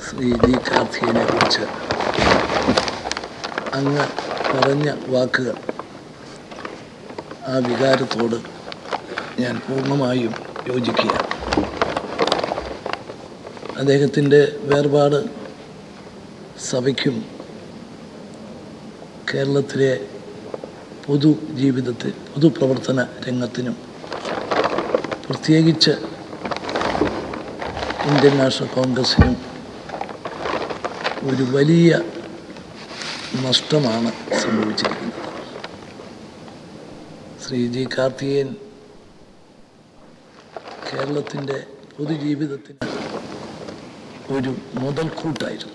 Shri G കാർത്തികനെ കുറിച്ച് അങ്ങ് പറഞ്ഞ വാക്കുകൾ ആ വികാരത്തോട് ഞാൻ പൂർണ്ണമായും യോജിക്കുകയാണ് അദ്ദേഹത്തിൻ്റെ വേർപാട് സഭയ്ക്കും കേരളത്തിലെ പൊതു ജീവിതത്തിൽ പൊതുപ്രവർത്തന രംഗത്തിനും പ്രത്യേകിച്ച് ഇന്ത്യൻ നാഷണൽ കോൺഗ്രസിനും ഒരു വലിയ നഷ്ടമാണ് സംഭവിച്ചിരിക്കുന്നത് ശ്രീ ജി കാർത്തികേയൻ കേരളത്തിൻ്റെ പൊതുജീവിതത്തിന് ഒരു മുതൽക്കൂട്ടായിരുന്നു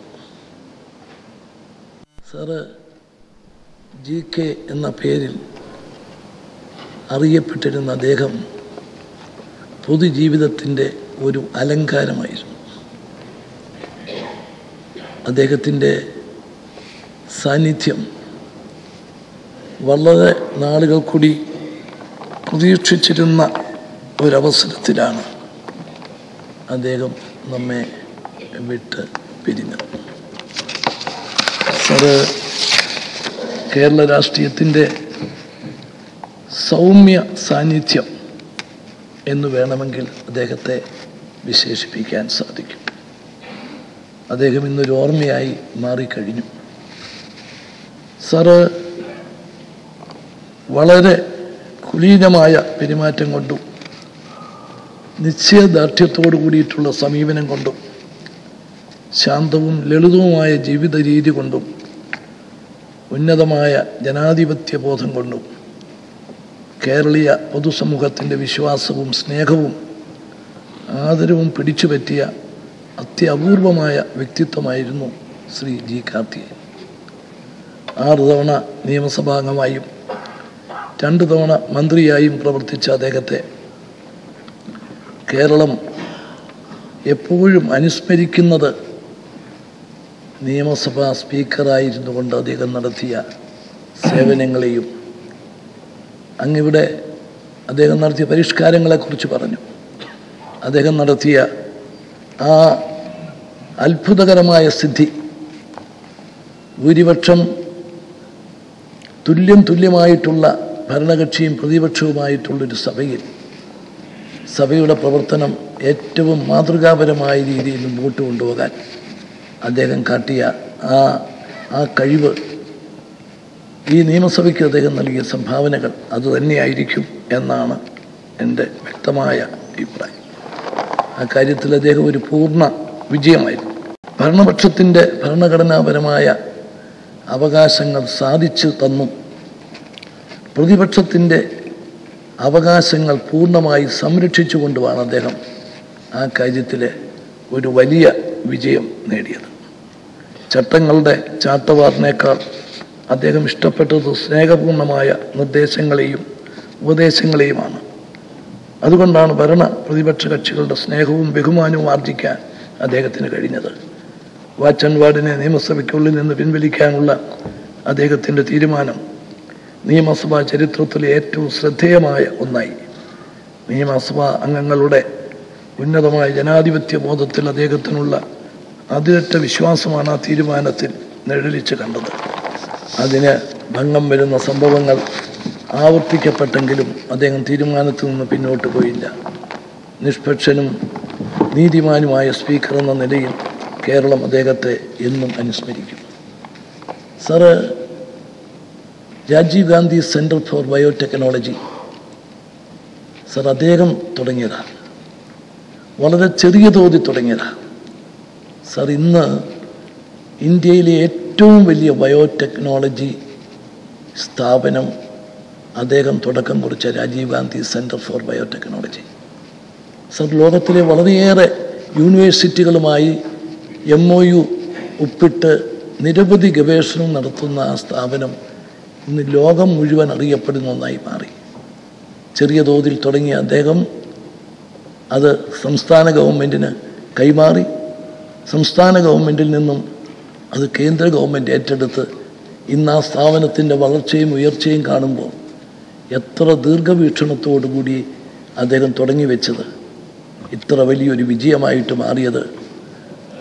സാറ് ജി കെ എന്ന പേരിൽ അറിയപ്പെട്ടിരുന്ന അദ്ദേഹം പൊതുജീവിതത്തിൻ്റെ ഒരു അലങ്കാരമായിരുന്നു അദ്ദേഹത്തിൻ്റെ സാന്നിധ്യം വളരെ നാളുകൾ കൂടി പ്രതീക്ഷിച്ചിരുന്ന ഒരവസരത്തിലാണ് അദ്ദേഹം നമ്മെ വിട്ട് പിരിഞ്ഞത് സാറ് കേരള രാഷ്ട്രീയത്തിൻ്റെ സൗമ്യ സാന്നിധ്യം എന്ന് വേണമെങ്കിൽ അദ്ദേഹത്തെ വിശേഷിപ്പിക്കാൻ സാധിക്കും അദ്ദേഹം ഇന്നൊരു ഓർമ്മയായി മാറിക്കഴിഞ്ഞു സാറ് വളരെ കുലീനമായ പെരുമാറ്റം കൊണ്ടും നിശ്ചയദാർഢ്യത്തോടു കൂടിയിട്ടുള്ള സമീപനം കൊണ്ടും ശാന്തവും ലളിതവുമായ ജീവിത രീതി കൊണ്ടും ഉന്നതമായ ജനാധിപത്യ ബോധം കൊണ്ടും കേരളീയ പൊതുസമൂഹത്തിൻ്റെ വിശ്വാസവും സ്നേഹവും ആദരവും പിടിച്ചുപറ്റിയ അത്യപൂർവമായ വ്യക്തിത്വമായിരുന്നു ശ്രീ ജി കാർത്തികേയൻ ആറ് തവണ നിയമസഭാംഗമായും രണ്ട് തവണ മന്ത്രിയായും പ്രവർത്തിച്ച അദ്ദേഹത്തെ കേരളം എപ്പോഴും അനുസ്മരിക്കുന്നത് നിയമസഭാ സ്പീക്കറായിരുന്നു കൊണ്ട് അദ്ദേഹം നടത്തിയ സേവനങ്ങളെയും അങ്ങിവിടെ അദ്ദേഹം നടത്തിയ പരിഷ്കാരങ്ങളെക്കുറിച്ച് പറഞ്ഞു അദ്ദേഹം നടത്തിയ ആ അത്ഭുതകരമായ സിദ്ധി ഭൂരിപക്ഷം തുല്യം തുല്യമായിട്ടുള്ള ഭരണകക്ഷിയും പ്രതിപക്ഷവുമായിട്ടുള്ളൊരു സഭയിൽ സഭയുടെ പ്രവർത്തനം ഏറ്റവും മാതൃകാപരമായ രീതിയിൽ മുമ്പോട്ട് കൊണ്ടുപോകാൻ അദ്ദേഹം കാട്ടിയ ആ ആ കഴിവ് ഈ നിയമസഭയ്ക്ക് അദ്ദേഹം നൽകിയ സംഭാവനകൾ അതുതന്നെയായിരിക്കും എന്നാണ് എൻ്റെ വ്യക്തമായ അഭിപ്രായം ആ കാര്യത്തിൽ അദ്ദേഹം ഒരു പൂർണ്ണ വിജയമായിരുന്നു ഭരണപക്ഷത്തിൻ്റെ ഭരണഘടനാപരമായ അവകാശങ്ങൾ സാധിച്ചു തന്നും പ്രതിപക്ഷത്തിൻ്റെ അവകാശങ്ങൾ പൂർണ്ണമായി സംരക്ഷിച്ചു കൊണ്ടുമാണ് അദ്ദേഹം ആ കാര്യത്തിൽ ഒരു വലിയ വിജയം നേടിയത് ചട്ടങ്ങളുടെ ചാട്ടവാറിനേക്കാൾ അദ്ദേഹം ഇഷ്ടപ്പെട്ടത് സ്നേഹപൂർണമായ നിർദ്ദേശങ്ങളെയും ഉപദേശങ്ങളെയുമാണ് അതുകൊണ്ടാണ് ഭരണ പ്രതിപക്ഷ കക്ഷികളുടെ സ്നേഹവും ബഹുമാനവും ആർജിക്കാൻ അദ്ദേഹത്തിന് കഴിഞ്ഞത് വാച്ച് ആൻഡ് വാർഡിനെ നിയമസഭയ്ക്കുള്ളിൽ നിന്ന് പിൻവലിക്കാനുള്ള അദ്ദേഹത്തിൻ്റെ തീരുമാനം നിയമസഭാ ചരിത്രത്തിലെ ഏറ്റവും ശ്രദ്ധേയമായ ഒന്നായി നിയമസഭാ അംഗങ്ങളുടെ ഉന്നതമായ ജനാധിപത്യ ബോധത്തിൽ അദ്ദേഹത്തിനുള്ള അതിരറ്റ വിശ്വാസമാണ് ആ തീരുമാനത്തിൽ നിഴലിച്ച് കണ്ടത് അതിന് ഭംഗം വരുന്ന സംഭവങ്ങൾ ആവർത്തിക്കപ്പെട്ടെങ്കിലും അദ്ദേഹം തീരുമാനത്തിൽ നിന്ന് പിന്നോട്ട് പോയില്ല നിഷ്പക്ഷനും നീതിമാനുമായ സ്പീക്കർ എന്ന നിലയിൽ കേരളം അദ്ദേഹത്തെ എന്നും അനുസ്മരിക്കും sir Rajiv Gandhi centre for biotechnology sir അദ്ദേഹം തുടങ്ങിയതാണ് വളരെ ചെറിയ തോതിൽ തുടങ്ങിയതാണ് സർ ഇന്ന് ഇന്ത്യയിലെ ഏറ്റവും വലിയ ബയോടെക്നോളജി സ്ഥാപനം അദ്ദേഹം തുടക്കം കുറിച്ച Rajiv Gandhi centre for biotechnology sir ലോകത്തിലെ വളരെയേറെ യൂണിവേഴ്സിറ്റികളുമായി എം ഒ യു ഒപ്പിട്ട് നിരവധി ഗവേഷണം നടത്തുന്ന ആ സ്ഥാപനം ഇന്ന് ലോകം മുഴുവൻ അറിയപ്പെടുന്ന ഒന്നായി മാറി ചെറിയ തോതിൽ തുടങ്ങിയ അദ്ദേഹം അത് സംസ്ഥാന ഗവൺമെൻറ്റിന് കൈമാറി സംസ്ഥാന ഗവൺമെൻറ്റിൽ നിന്നും അത് കേന്ദ്ര ഗവൺമെൻറ് ഏറ്റെടുത്ത് ഇന്ന് ആ സ്ഥാപനത്തിൻ്റെ വളർച്ചയും ഉയർച്ചയും കാണുമ്പോൾ എത്ര ദീർഘവീക്ഷണത്തോടു കൂടി അദ്ദേഹം തുടങ്ങി വെച്ചത് ഇത്ര വലിയൊരു വിജയമായിട്ട് മാറിയത്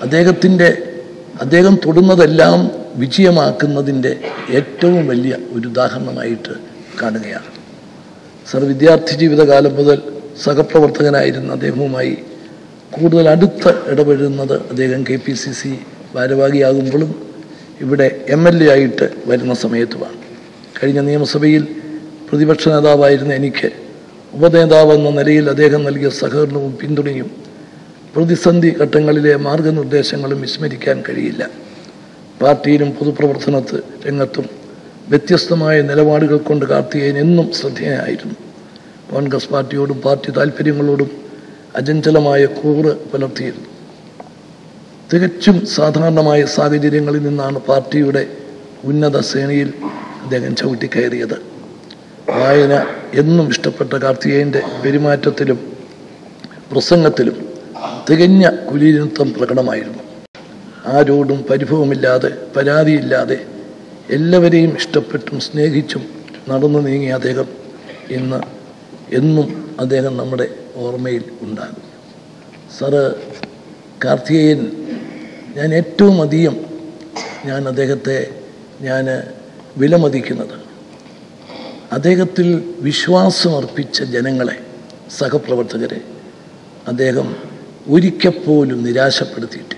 അദ്ദേഹത്തിൻ്റെ അദ്ദേഹം തൊടുന്നതെല്ലാം വിജയമാക്കുന്നതിൻ്റെ ഏറ്റവും വലിയ ഒരു ഉദാഹരണമായിട്ട് കാണുകയാണ് സർ വിദ്യാർത്ഥി ജീവിതകാലം മുതൽ സഹപ്രവർത്തകനായിരുന്ന അദ്ദേഹവുമായി കൂടുതൽ അടുത്ത് ഇടപെടുന്നത് അദ്ദേഹം കെ പി സി സി ഭാരവാഹിയാകുമ്പോഴും ഇവിടെ എം എൽ എ ആയിട്ട് വരുന്ന സമയത്തുമാണ് കഴിഞ്ഞ നിയമസഭയിൽ പ്രതിപക്ഷ നേതാവായിരുന്ന എനിക്ക് ഉപനേതാവ് എന്ന നിലയിൽ അദ്ദേഹം നൽകിയ സഹകരണവും പിന്തുണയും പ്രതിസന്ധി ഘട്ടങ്ങളിലെ മാർഗനിർദ്ദേശങ്ങളും വിസ്മരിക്കാൻ കഴിയില്ല പാർട്ടിയിലും പൊതുപ്രവർത്തനത്ത് രംഗത്തും വ്യത്യസ്തമായ നിലപാടുകൾ കൊണ്ട് കാർത്തികേയൻ എന്നും ശ്രദ്ധേയനായിരുന്നു കോൺഗ്രസ് പാർട്ടിയോടും പാർട്ടി താല്പര്യങ്ങളോടും അചഞ്ചലമായ കൂറ് പുലർത്തിയിരുന്നു തികച്ചും സാധാരണമായ സാഹചര്യങ്ങളിൽ നിന്നാണ് പാർട്ടിയുടെ ഉന്നത ശ്രേണിയിൽ അദ്ദേഹം ചവിട്ടിക്കയറിയത് വായന എന്നും ഇഷ്ടപ്പെട്ട കാർത്തികേയൻ്റെ പെരുമാറ്റത്തിലും പ്രസംഗത്തിലും തികഞ്ഞ കുലീനത്വം പ്രകടമായിരുന്നു ആരോടും പരിഭവമില്ലാതെ പരാതിയില്ലാതെ എല്ലാവരെയും ഇഷ്ടപ്പെട്ടും സ്നേഹിച്ചും നടന്നു നീങ്ങിയ അദ്ദേഹം ഇന്ന് എന്നും അദ്ദേഹം നമ്മുടെ ഓർമ്മയിൽ ഉണ്ടാകും സാറ് കാർത്തികേയൻ ഞാൻ ഏറ്റവും അധികം ഞാൻ അദ്ദേഹത്തെ ഞാൻ വിലമതിക്കുന്നത് അദ്ദേഹത്തിൽ വിശ്വാസമർപ്പിച്ച ജനങ്ങളെ സഹപ്രവർത്തകരെ അദ്ദേഹം ഒരിക്കൽ പോലും നിരാശപ്പെടുത്തിയിട്ടില്ല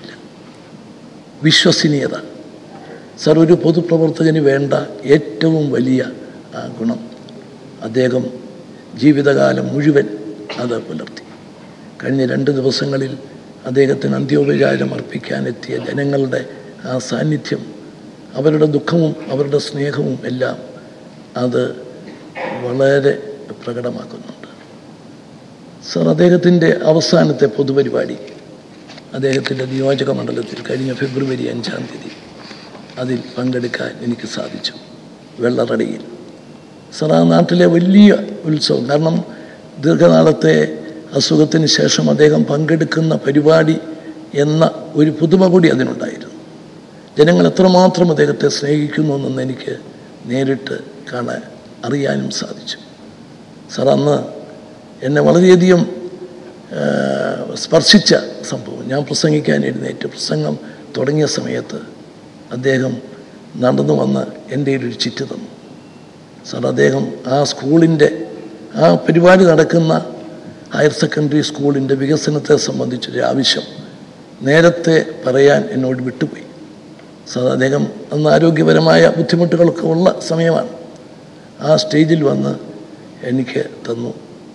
വിശ്വസനീയത സർ ഒരു പൊതുപ്രവർത്തകന് വേണ്ട ഏറ്റവും വലിയ ആ, ഗുണം അദ്ദേഹം ജീവിതകാലം മുഴുവൻ അത് പുലർത്തി കഴിഞ്ഞ രണ്ട് ദിവസങ്ങളിൽ അദ്ദേഹത്തിന് അന്ത്യോപചാരം അർപ്പിക്കാനെത്തിയ ജനങ്ങളുടെ ആ സാന്നിധ്യം അവരുടെ ദുഃഖവും അവരുടെ സ്നേഹവും എല്ലാം അത് വളരെ പ്രകടമാക്കുന്നുണ്ട് സർ അദ്ദേഹത്തിൻ്റെ അവസാനത്തെ പൊതുപരിപാടി അദ്ദേഹത്തിൻ്റെ നിയോജക മണ്ഡലത്തിൽ കഴിഞ്ഞ ഫെബ്രുവരി അഞ്ചാം തീയതി അതിൽ പങ്കെടുക്കാൻ എനിക്ക് സാധിച്ചു വെള്ളറടിയിൽ സർ ആ നാട്ടിലെ വലിയ ഉത്സവം കാരണം ദീർഘനാളത്തെ അസുഖത്തിന് ശേഷം അദ്ദേഹം പങ്കെടുക്കുന്ന പരിപാടി എന്ന ഒരു പുതുമ കൂടി അതിനുണ്ടായിരുന്നു ജനങ്ങൾ എത്രമാത്രം അദ്ദേഹത്തെ സ്നേഹിക്കുന്നു എന്നെന്ന് എനിക്ക് നേരിട്ട് കാണാൻ അറിയാനും സാധിച്ചു സാർ അന്ന് എന്നെ വളരെയധികം ആ, സ്പർശിച്ച സംഭവം ഞാൻ പ്രസംഗിക്കാൻ എഴുന്നേറ്റ് പ്രസംഗം തുടങ്ങിയ സമയത്ത് അദ്ദേഹം നടന്നു വന്ന് എൻ്റെ കയ്യിൽ ഒരു ചിറ്റ് തന്നു സാർ അദ്ദേഹം ആ സ്കൂളിൻ്റെ ആ പരിപാടി നടക്കുന്ന ഹയർ സെക്കൻഡറി സ്കൂളിൻ്റെ വികസനത്തെ സംബന്ധിച്ചൊരു ആവശ്യം നേരത്തെ പറയാൻ എന്നോട് വിട്ടുപോയി സാർ അദ്ദേഹം അന്ന് ആരോഗ്യപരമായ ബുദ്ധിമുട്ടുകളൊക്കെ ഉള്ള സമയമാണ് ആ സ്റ്റേജിൽ വന്ന് എനിക്ക് തന്നു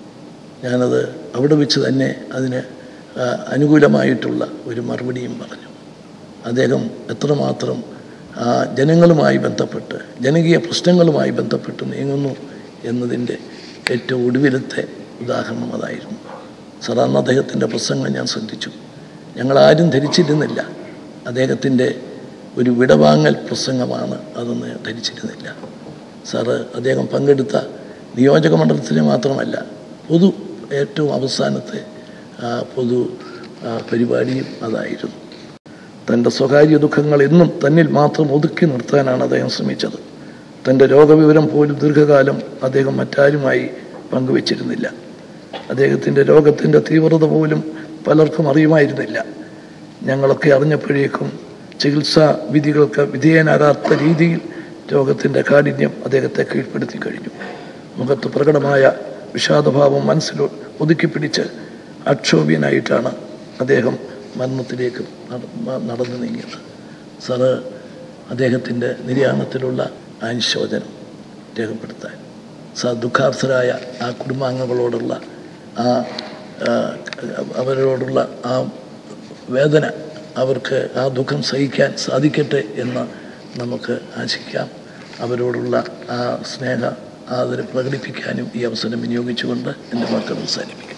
ഞാനത് അവിടെ വെച്ച് തന്നെ അതിന് ആ, അനുകൂലമായിട്ടുള്ള ഒരു മറുപടിയും പറഞ്ഞു അദ്ദേഹം എത്രമാത്രം ആ, ജനങ്ങളുമായി ബന്ധപ്പെട്ട് ജനകീയ പ്രശ്നങ്ങളുമായി ബന്ധപ്പെട്ട് നീങ്ങുന്നു എന്നതിൻ്റെ ഏറ്റവും ഒടുവിലത്തെ ഉദാഹരണം അതായിരുന്നു സാർ അന്ന് അദ്ദേഹത്തിൻ്റെ പ്രസംഗം ഞാൻ ശ്രദ്ധിച്ചു ഞങ്ങളാരും ധരിച്ചിരുന്നില്ല അദ്ദേഹത്തിൻ്റെ ഒരു വിടവാങ്ങൽ പ്രസംഗമാണ് അതെന്ന് ധരിച്ചിരുന്നില്ല സാറ് അദ്ദേഹം പങ്കെടുത്ത നിയോജക മണ്ഡലത്തിന് മാത്രമല്ല പൊതു ഏറ്റവും അവസാനത്തെ ആ, പൊതു ആ, പരിപാടിയും അതായിരുന്നു തൻ്റെ സ്വകാര്യ ദുഃഖങ്ങൾ എന്നും തന്നിൽ മാത്രം ഒതുക്കി നിർത്താനാണ് അദ്ദേഹം ശ്രമിച്ചത് തൻ്റെ രോഗവിവരം പോലും ദീർഘകാലം അദ്ദേഹം മറ്റാരുമായി പങ്കുവച്ചിരുന്നില്ല അദ്ദേഹത്തിൻ്റെ രോഗത്തിൻ്റെ തീവ്രത പോലും പലർക്കും അറിയുമായിരുന്നില്ല ഞങ്ങളൊക്കെ അറിഞ്ഞപ്പോഴേക്കും ചികിത്സാ വിധികൾക്ക് വിധേയനാകാത്ത രീതിയിൽ രോഗത്തിൻ്റെ കാഠിന്യം അദ്ദേഹത്തെ കീഴ്പ്പെടുത്തി കഴിഞ്ഞു മുഖത്ത് പ്രകടമായ വിഷാദഭാവം മനസ്സിൽ ഒതുക്കിപ്പിടിച്ച് അക്ഷോഭ്യനായിട്ടാണ് അദ്ദേഹം മരണത്തിലേക്ക് നട- ന- നടന്നു നീങ്ങിയത് സാറ് അദ്ദേഹത്തിൻ്റെ നിര്യാണത്തിലുള്ള അനുശോചനം രേഖപ്പെടുത്താൻ സാർ ദുഃഖാർത്ഥരായ ആ കുടുംബാംഗങ്ങളോടുള്ള ആ ആ, അവരോടുള്ള ആ വേദന അവർക്ക് ആ ദുഃഖം സഹിക്കാൻ സാധിക്കട്ടെ എന്ന് നമുക്ക് ആശിക്കാം അവരോടുള്ള ആ സ്നേഹ ആദരം പ്രകടിപ്പിക്കാനും ഈ അവസരം വിനിയോഗിച്ചുകൊണ്ട് എൻ്റെ വാക്കുകൾ അവസാനിപ്പിക്കും